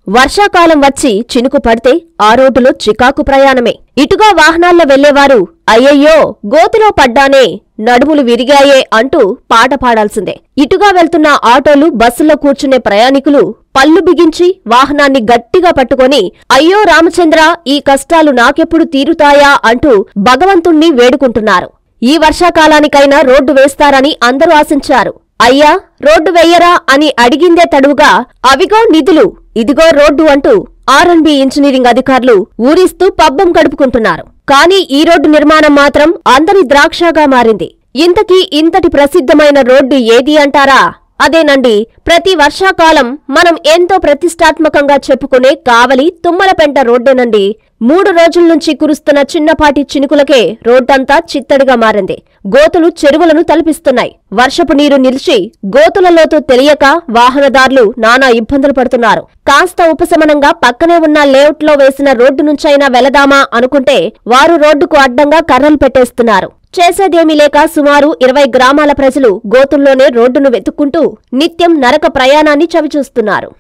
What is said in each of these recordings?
వర్షాకాలం వచ్చి చినుకు పడితే ఆ రోడ్డులో చికాకు ప్రయాణమే ఇటుగా వాహనాల్లో వెళ్లేవారు అయ్యయ్యో గోతిలో పడ్డానే నడుములు విరిగాయే అంటూ పాట పాడాల్సిందే ఇటుగా వెళ్తున్న ఆటోలు బస్సుల్లో కూర్చునే ప్రయాణికులు పళ్ళు బిగించి వాహనాన్ని గట్టిగా పట్టుకొని అయ్యో రామచంద్ర ఈ కష్టాలు నాకెప్పుడు తీరుతాయా అంటూ భగవంతుణ్ణి వేడుకుంటున్నారు ఈ వర్షాకాలానికైనా రోడ్డు వేస్తారని అందరూ ఆశించారు అయ్యా రోడ్డు వెయ్యరా అని అడిగిందే తడువుగా అవిగో నిధులు ఇదిగో రోడ్డు అంటూ ఆర్ఎన్బి ఇంజనీరింగ్ అధికారులు ఊరిస్తూ పబ్బం గడుపుకుంటున్నారు కానీ ఈ రోడ్డు నిర్మాణం మాత్రం అందరి ద్రాక్షగా మారింది ఇంతకీ ఇంతటి ప్రసిద్ధమైన రోడ్డు ఏది అంటారా అదేనండి ప్రతి వర్షాకాలం మనం ఎంతో ప్రతిష్టాత్మకంగా చెప్పుకునే కావలి తుమ్మలపెంట రోడ్డేనండి మూడు రోజుల నుంచి కురుస్తున్న చిన్నపాటి చినుకులకే రోడ్డంతా చిత్తడిగా మారింది గోతులు చెరువులను తలపిస్తున్నాయి వర్షపు నీరు నిలిచి గోతుల లోతు తెలియక వాహనదారులు నానా ఇబ్బందులు పడుతున్నారు కాస్త ఉపశమనంగా పక్కనే ఉన్న లేఅవుట్లో వేసిన రోడ్డు నుంచైనా వెళదామా అనుకుంటే వారు రోడ్డుకు అడ్డంగా కర్రలు పెట్టేస్తున్నారు చేసేదేమీ లేక సుమారు ఇరవై గ్రామాల ప్రజలు గోతుల్లోనే రోడ్డును వెతుక్కుంటూ నిత్యం నరక ప్రయాణాన్ని చవిచూస్తున్నారు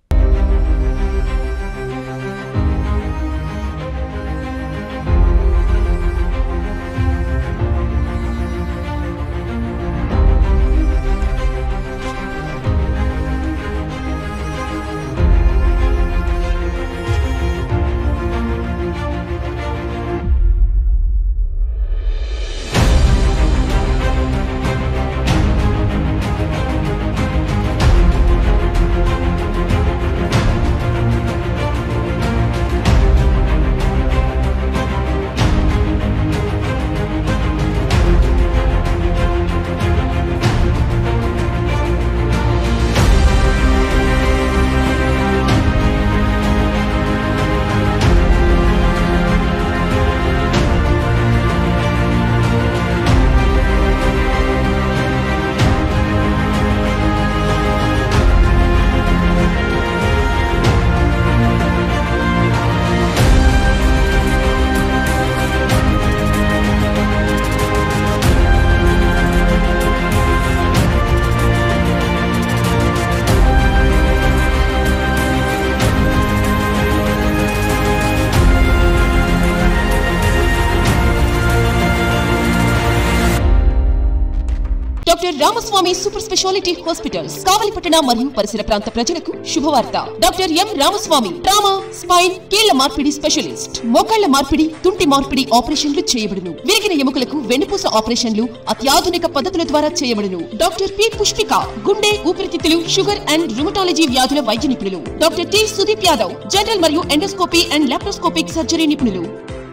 doctor Ramaswamy super speciality hospitals కావలిపట్టణ మరియు పరిసర ప్రాంత ప్రజలకు శుభవార్త doctor M Ramaswamy trauma spine కీళ్ల మార్పిడి స్పెషలిస్ట్ మోకాళ్ల మార్పిడి తుంటి మార్పిడి ఆపరేషన్లు చేయబడును విరిగిన ఎముకలకు వెన్నుపూస ఆపరేషన్లు అత్యాధునిక పద్ధతుల ద్వారా చేయబడును డాక్టర్ పి పుష్పిక గుండె ఊపిరితిత్తులు షుగర్ అండ్ రుమటాలజీ వ్యాధుల వైద్య నిపుణులు doctor T Sudeep Yadav general మరియు ఎండోస్కోపీ అండ్ లాప్రోస్కోపిక్ సర్జరీ నిపుణులు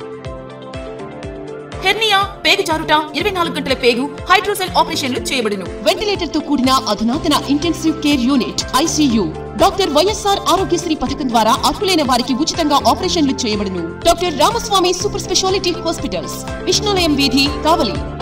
హెర్నియా పేగు జారుట ఇరవై నాలుగు గంటల పేగు హైడ్రోసెల్ ఆపరేషన్లు చేయబడును వెంటిలేటర్ తో కూడిన అధునాతన intensive care unit ICU doctor YSR Aarogyasri పథకం ద్వారా అర్హులైన వారికి ఉచితంగా ఆపరేషన్లు చేయబడును doctor Ramaswamy super speciality hospitals విష్ణులయం వీధి కావలి